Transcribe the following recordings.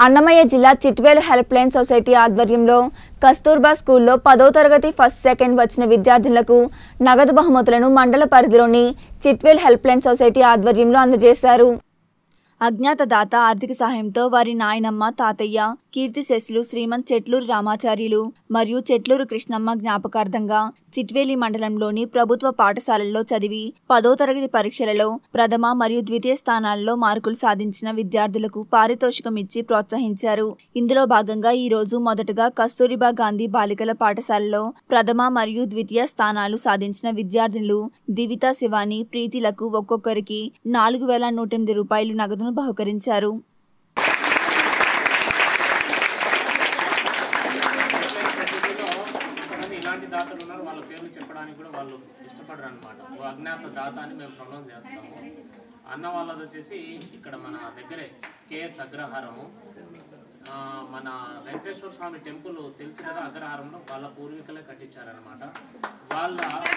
అన్నమయ్య జిల్లా Chitvel help line society ఆధ్వర్యంలో కస్తూర్బా స్కూల్లో పదో తరగతి ఫస్ట్ సెకండ్ వచ్చిన విద్యార్థులకు నగదు బహుమతులను మండల పరిధిలోని చిట్వేల్ హెల్ప్ లైన్ సొసైటీ ఆధ్వర్యంలో అందజేశారు అజ్ఞాత దాత ఆర్థిక సహాయంతో వారి నాయనమ్మ తాతయ్య కీర్తిశేషులు శ్రీమంత్ చెట్లూరు రామాచార్యులు మరియు చెట్లూరు కృష్ణమ్మ జ్ఞాపకార్థంగా చిట్వేలి మండలంలోని ప్రభుత్వ పాఠశాలల్లో చదివి పదో తరగతి పరీక్షలలో ప్రథమ మరియు ద్వితీయ స్థానాల్లో మార్కులు సాధించిన విద్యార్థులకు పారితోషికం ఇచ్చి ప్రోత్సహించారు ఇందులో భాగంగా ఈ రోజు మొదటగా కస్తూరిబా గాంధీ బాలికల పాఠశాలలో ప్రథమ మరియు ద్వితీయ స్థానాలు సాధించిన విద్యార్థులు దివిత శివాని ప్రీతిలకు ఒక్కొక్కరికి నాలుగు వేల నూట ఎనిమిది రూపాయలు నగదును బహుకరించారు కొంతమంది ఇలాంటి దాతలు ఉన్నారు వాళ్ళ పేర్లు చెప్పడానికి కూడా వాళ్ళు ఇష్టపడరు అనమాట అజ్ఞాత దాత అని మేము ప్రొనౌన్స్ చేస్తాము అన్న వాళ్ళది వచ్చేసి ఇక్కడ మన దగ్గరే కేఎస్ అగ్రహారము ఆ, మన వెంకటేశ్వర స్వామి టెంపుల్ తెలుసు కదా అగ్రహారంలో వాళ్ళ పూర్వీకులే కట్టించారనమాట వాళ్ళ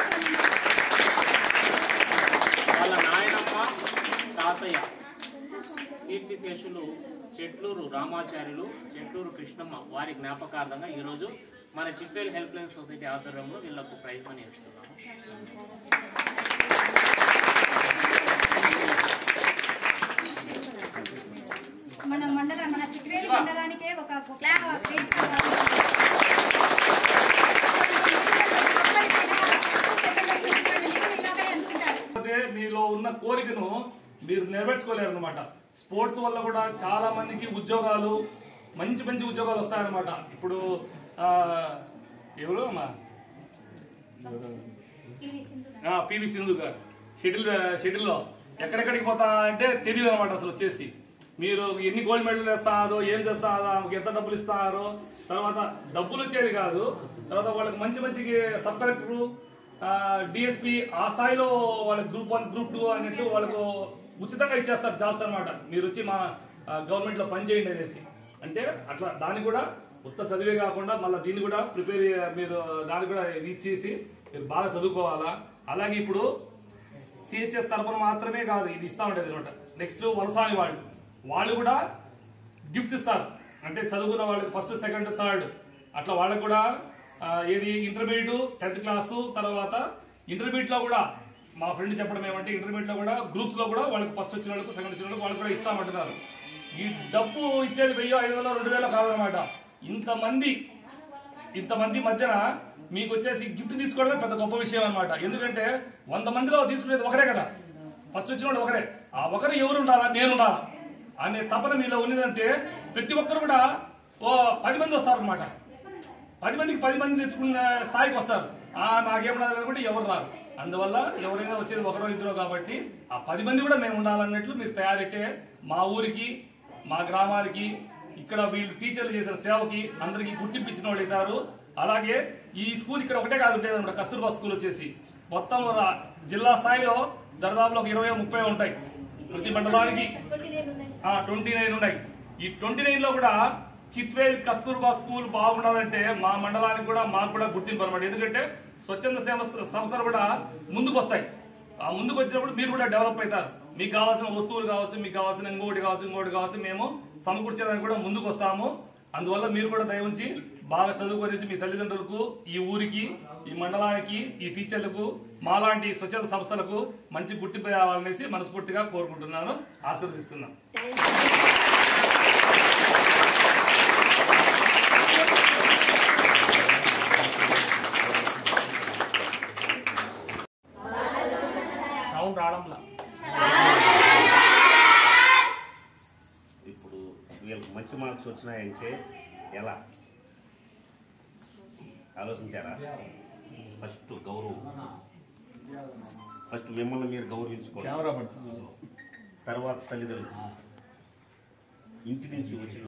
వాళ్ళ నాయనమ్మ తాతయ్య కీర్తిశేషులు చెట్లూరు రామాచార్యులు చెట్లూరు కృష్ణమ్మ వారి జ్ఞాపకార్థంగా ఈరోజు మన చిట్వేల్ హెల్ప్ లైన్ సొసైటీ ఆధ్వర్యంలో వీళ్ళకు ప్రైజ్ మనీ ఇస్తున్నాము మన మండల మన చిట్వేలి మండలానికే ఒక క్లాప్ ఇలాగే అనుకుంటారు అయితే మీలో ఉన్న కోరికను మీరు నెరవేర్చుకోలేరు అనమాట స్పోర్ట్స్ వల్ల కూడా చాలా మందికి ఉద్యోగాలు మంచి మంచి ఉద్యోగాలు వస్తాయన్నమాట ఇప్పుడు ఆ, ఎవరు అమ్మా పివి సింధు గారు షటిల్ షటిల్లో ఎక్కడెక్కడికి పోతా అంటే తెలియదు అనమాట అసలు వచ్చేసి మీరు ఎన్ని గోల్డ్ మెడల్ వేస్తారో ఏం చేస్తారో ఆమెకి ఎంత డబ్బులు ఇస్తారో తర్వాత డబ్బులు వచ్చేది కాదు తర్వాత వాళ్ళకి మంచి మంచి సబ్ కలెక్టర్ డిఎస్పి ఆ స్థాయిలో వాళ్ళకి గ్రూప్ వన్ గ్రూప్ టూ అన్నట్టు వాళ్ళకు ఉచితంగా ఇచ్చేస్తారు జాబ్స్ అన్నమాట మీరు వచ్చి మా గవర్నమెంట్ లో పని చేయండి అనేసి అంటే అట్లా దాన్ని కూడా ఉత్త చదివే కాకుండా మళ్ళీ దీన్ని కూడా ప్రిపేర్ మీరు దాన్ని కూడా రీచ్ చేసి మీరు బాగా చదువుకోవాలా అలాగే ఇప్పుడు సిహెచ్ఎస్ తరపున మాత్రమే కాదు ఇది ఇస్తా ఉండేది అనమాట నెక్స్ట్ వలసాని వాళ్ళు వాళ్ళు కూడా గిఫ్ట్స్ ఇస్తారు అంటే చదువుకున్న వాళ్ళకి ఫస్ట్ సెకండ్ థర్డ్ అట్లా వాళ్ళకి కూడా ఆ, ఏది ఇంటర్మీడియట్ టెన్త్ క్లాసు తర్వాత ఇంటర్మీడియట్ లో కూడా మా ఫ్రెండ్ చెప్పడం ఏమంటే ఇంటర్మీడియట్ లో కూడా గ్రూప్స్ లో కూడా వాళ్ళకి ఫస్ట్ వచ్చిన వాళ్ళకి సెకండ్ వచ్చిన వాళ్ళకి వాళ్ళు కూడా ఇస్తామంటున్నారు ఈ డబ్బు ఇచ్చేది వెయ్యి ఐదు వందలు రెండు వేలు కాదనమాట ఇంతమంది ఇంతమంది మధ్యన మీకు వచ్చేసి గిఫ్ట్ తీసుకోవడమే పెద్ద గొప్ప విషయం అనమాట ఎందుకంటే వంద మందిలో తీసుకునేది ఒకరే కదా ఫస్ట్ వచ్చిన వాడు ఒకరే ఆ ఒకరు ఎవరు ఉండాలా నేను ఉండాలా అనే తపన మీలో ఉన్నదంటే ప్రతి ఒక్కరు కూడా ఓ పది మంది వస్తారు అనమాట పది మందికి పది మంది తెచ్చుకున్న స్థాయికి వస్తారు ఆ నాకేమన్నారు అనుకుంటే ఎవరు రారు అందువల్ల ఎవరైనా వచ్చేది ఒకరో ఇద్దరు కాబట్టి ఆ పది మంది కూడా మేము ఉండాలన్నట్లు మీరు తయారైతే మా ఊరికి మా గ్రామానికి ఇక్కడ వీళ్ళు టీచర్లు చేసిన సేవకి అందరికీ గుర్తింపు ఇచ్చిన వాళ్ళు అవుతారు అలాగే ఈ స్కూల్ ఇక్కడ ఒకటే కాదు ఉండేది అనమాట కస్తూర్బా స్కూల్ వచ్చేసి మొత్తం రా- జిల్లా స్థాయిలో దరిదాపులో ఒక ఇరవై ముప్పై ఉంటాయి ప్రతి మండలానికి ట్వంటీ నైన్ ఉన్నాయి ఈ ట్వంటీ నైన్ లో కూడా చిత్వేల్ కస్తూర్బా స్కూల్ బాగుండాలంటే మా మండలానికి కూడా మాకు కూడా గుర్తింపు అనమాట ఎందుకంటే స్వచ్ఛంద సేవ సంస్థలు కూడా ముందుకు వస్తాయి ఆ ముందుకు వచ్చినప్పుడు మీరు కూడా డెవలప్ అవుతారు మీకు కావాల్సిన వస్తువులు కావచ్చు మీకు కావాల్సిన ఇంకోటి కావచ్చు ఇంకోటి కావచ్చు మేము సమకూర్చేదానికి కూడా ముందుకు వస్తాము అందువల్ల మీరు కూడా దయ ఉంచి బాగా చదువుకొనేసి మీ తల్లిదండ్రులకు ఈ ఊరికి ఈ మండలానికి ఈ టీచర్లకు మాలాంటి స్వచ్ఛంద సంస్థలకు మంచి గుర్తింపు రావాలనేసి మనస్ఫూర్తిగా కోరుకుంటున్నాను ఆశీర్వదిస్తున్నాను సౌండ్ రావడంలా ఇప్పుడు వీళ్ళకి మంచి మార్క్స్ వచ్చినాయంటే ఎలా ఆలోచించారా ఫస్ట్ గౌరవం ఫస్ట్ మిమ్మల్ని మీరు గౌరవించుకోవాలి తర్వాత తల్లిదండ్రులు ఇంటి నుంచి వచ్చిన